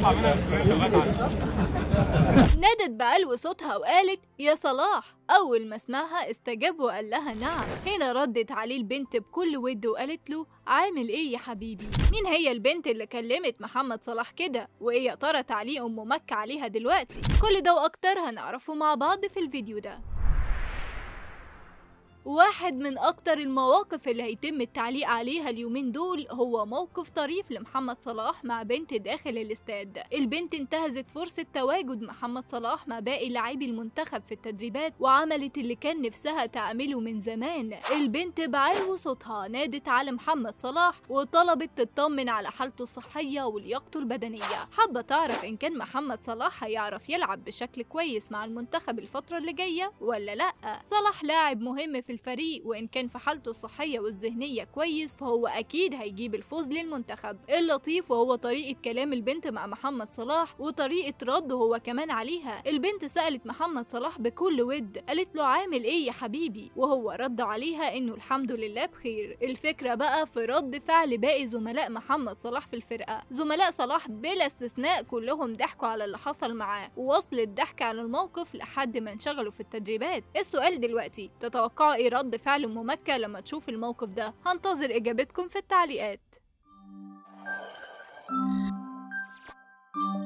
نادت بعلو صوتها وقالت يا صلاح أول ما سمعها استجاب وقال لها نعم هنا ردت عليه البنت بكل ود وقالت له عامل ايه يا حبيبي مين هي البنت اللي كلمت محمد صلاح كده وايه يا ترى تعليق ام مكة عليها دلوقتي كل ده واكتر هنعرفه مع بعض في الفيديو ده واحد من أكتر المواقف اللي هيتم التعليق عليها اليومين دول هو موقف طريف لمحمد صلاح مع بنت داخل الاستاد البنت انتهزت فرصة تواجد محمد صلاح مع باقي لاعبي المنتخب في التدريبات وعملت اللي كان نفسها تعمله من زمان البنت بعلو صوتها نادت على محمد صلاح وطلبت تطمن على حالته الصحية ولياقته البدنية حابة تعرف إن كان محمد صلاح هيعرف يلعب بشكل كويس مع المنتخب الفترة اللي جاية ولا لأ صلاح لاعب مهم في الفريق وإن كان في حالته الصحية والذهنية كويس فهو أكيد هيجيب الفوز للمنتخب اللطيف وهو طريقة كلام البنت مع محمد صلاح وطريقة رده هو كمان عليها البنت سألت محمد صلاح بكل ود قالت له عامل إيه يا حبيبي وهو رد عليها إنه الحمد لله بخير الفكرة بقى في رد فعل باقي زملاء محمد صلاح في الفرقة زملاء صلاح بلا استثناء كلهم ضحكوا على اللي حصل معاه ووصل الضحك على الموقف لحد ما انشغلوا في التدريبات السؤال دلوقتي تتوقعوا ايه رد فعل ام مكة لما تشوف الموقف ده هنتظر اجابتكم في التعليقات